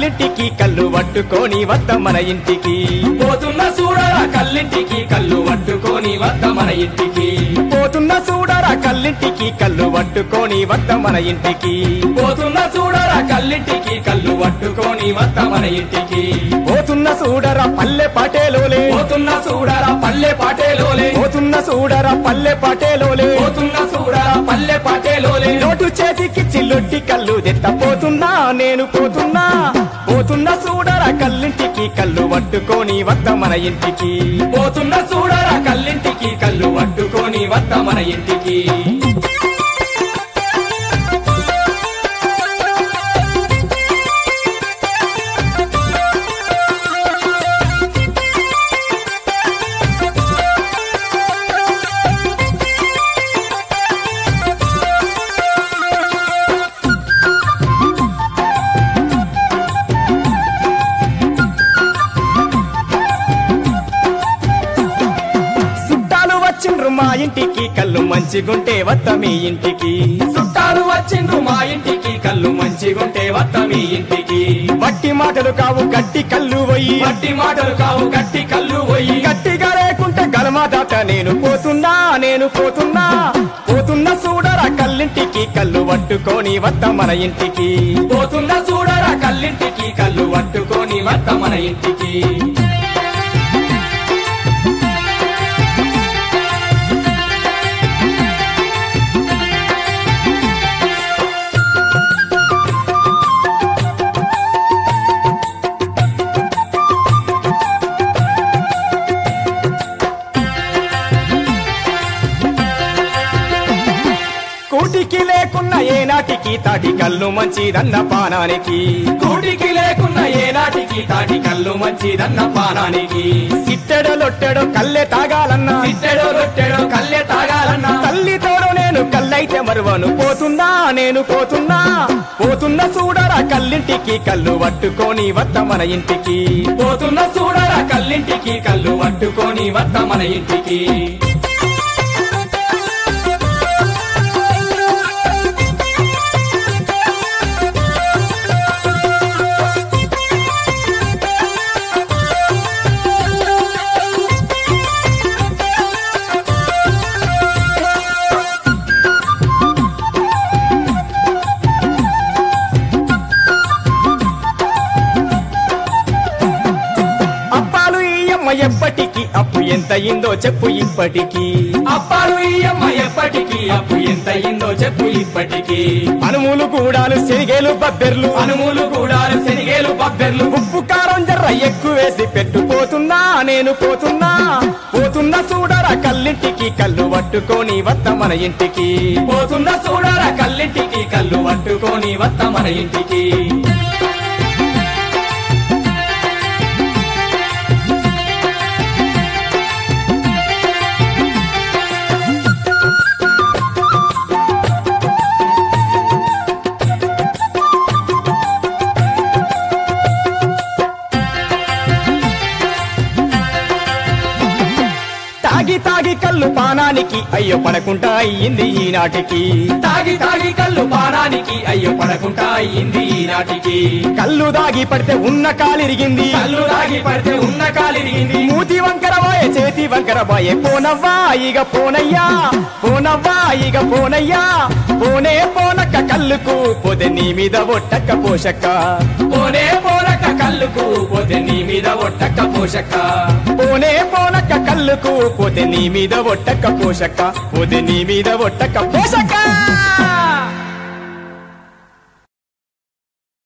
కల్లింటికి కళ్ళు పట్టుకొని వద్ద మన ఇంటికి పోతున్న చూడరా కల్లింటికి కళ్ళు పట్టుకొని వద్ద మన ఇంటికి పోతున్న చూడరా కల్లింటికి కళ్ళు పట్టుకొని వద్ద మన ఇంటికి పోతున్న చూడరా కల్లింటికి కళ్ళు పట్టుకొని వద్ద మన ఇంటికి పోతున్న చూడరా పల్లె పాటేలోలే పోతున్న చూడరా పల్లె పాటేలోలే పోతున్న చూడరా పల్లె పాటేలోలే పోతున్న చూడరా పల్లె పాటేలోలే నోటు చేతికి చిల్లొట్టి కళ్ళు దెత్త పోతున్నా నేను పోతున్నా పోతున్న చూడరా కల్లింటికి కళ్ళు పట్టుకొని వద్ద మన ఇంటికి పోతున్న చూడరా కల్లింటికి కళ్ళు పట్టుకొని వద్ద మన ఇంటికి చుట్టాలు వచ్చిండ్రు మా ఇంటికి కళ్ళు మంచిగుంటే వద్ద మీ ఇంటికి చుట్టాలు వచ్చిండ్రు మా ఇంటికి కళ్ళు మంచిగుంటే వద్ద మీ ఇంటికి వట్టి మాటలు కావు గట్టి కళ్ళు పోయి మట్టి మాటలు కావు గట్టి కళ్ళు పోయి గట్టిగా లేకుంటే గలమా దాట నేను పోతున్నా నేను పోతున్నా పోతున్నా చూడరా కల్లింటికి కళ్ళు పట్టుకొని వద్ద మన ఇంటికి పోతున్న చూడరా కల్లింటికి కళ్ళు పట్టుకొని వద్ద మన ఇంటికి కూటికి లేకున్న ఏనాటికి తాటి కళ్ళు మంచిదన్న పానానికి కూటికి లేకున్న ఏనాటికి తాటి కళ్ళు మంచిదన్న పానానికి సిట్టెడలొట్టెడో కల్లె తాగాలన్నా తిట్టెడో రొట్టెడో కల్లె తాగాలన్నా తల్లితోడు నేను కల్లైతే మరువను పోతున్నా నేను పోతున్నా పోతున్నా చూడరా కల్లింటికి కళ్ళు పట్టుకొని వద్ద మన ఇంటికి పోతున్న చూడరా కల్లింటికి కళ్ళు పట్టుకొని వద్ద మన ఇంటికి అప్పాలు ఈయమ్మ ఎప్పటికి అప్పు ఎంత అయిందో చెప్పు ఇప్పటికి అప్పాలు ఈ అమ్మ ఎప్పటికి అప్పు ఎంత అయిందో చెప్పు ఇప్పటికి అనుములు కూడాలు శనిగేలు బబ్బెర్లు అనుములు కూడాలు శనిగేలు బబ్బెర్లు ఉప్పు కారం జర్ర ఎక్కువ వేసి పెట్టు పోతున్నా నేను పోతున్నా పోతున్నా చూడరా కల్లింటికి కళ్ళు పట్టుకొని వద్ద మన ఇంటికి పోతున్న చూడరా కల్లింటికి కళ్ళు పట్టుకొని వద్ద మన ఇంటికి తాగి తాగి కళ్ళు పానానికి అయ్యో పడకుండా అయ్యింది ఈనాటికి తాగి తాగి కళ్ళు పానానికి అయ్యో పడకుండా అయ్యింది ఈనాటికి కళ్ళు దాగి పడితే ఉన్న కాలిరిగింది కళ్ళు తాగి పడితే ఉన్న కాలిరిగింది మూతి వంకర బాయే చేతి వంకర బాయే పోనవ్వా ఇక పోనయ్యా పోనవ్వా ఇక పోనయ్యా పోనే పోనక్క కళ్ళుకు పోతే నీ మీద ఒట్టక్క పోషక్క పోనే పోనక కళ్ళుకు పోతే నీ మీద ఒట్టక్క పోషక్క పోనే పోనక్క కళ్ళుకు పోతే నీ మీద ఒట్టక్క పోషక్క పోతే నీ మీద ఒట్టక్క పోషక్క